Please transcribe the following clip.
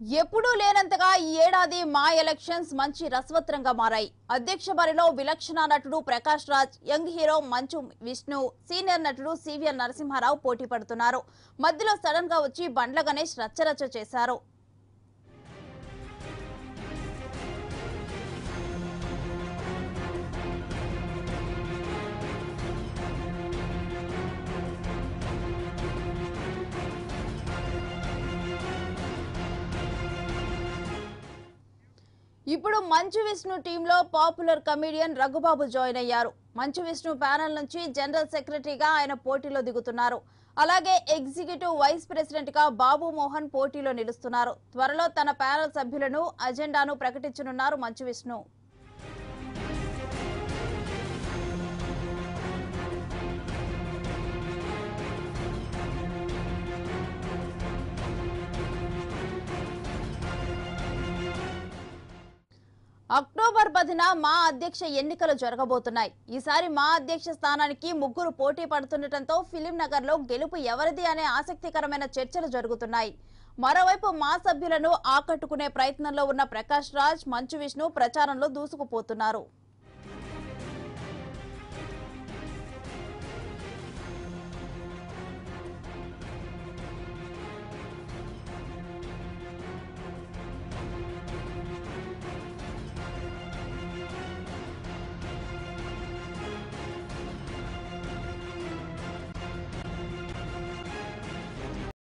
ఎప్పుడూ లేనంతగా ఈ ఏడాది మా ఎలక్షన్స్ మంచి రసవత్రంగా మారాయి అధ్యక్ష బరిలో విలక్షణ నటుడు Prakash Raj young hero Manchu Vishnu senior నటుడు సివిఎన్ నరసింహారావు పోటీ పడుతున్నారు మధ్యలో సడన్ గా వచ్చి బండ్ల గణేష్ రచ్చరచ్చ చేశారు ఇప్పుడు మంచు విష్ణు టీంలో పాపులర్ కమీడియన్ రఘుబాబు జాయిన్ అయ్యారు మంచు విష్ణు ప్యానల్ నుంచి జనరల్ సెక్రటరీగా ఆయన పోటీలో దిగుతున్నారు అలాగే ఎగ్జిక్యూటివ్ వైస్ ప్రెసిడెంట్ గా బాబు మోహన్ పోటీలో నిలుస్తున్నారు త్వరలో తన ప్యానల్ సభ్యులను అజెండాను ప్రకటించనున్నారు మంచు విష్ణు అక్టోబర్ పదిన మా అధ్యక్ష ఎన్నికలు జరగబోతున్నాయి ఈసారి మా అధ్యక్ష స్థానానికి ముగ్గురు పోటీ పడుతుండటంతో ఫిలిం నగర్ లో గెలుపు ఎవరిది అనే ఆసక్తికరమైన చర్చలు జరుగుతున్నాయి మరోవైపు మా సభ్యులను ఆకట్టుకునే ప్రయత్నంలో ఉన్న ప్రకాష్ రాజ్ మంచు విష్ణు ప్రచారంలో దూసుకుపోతున్నారు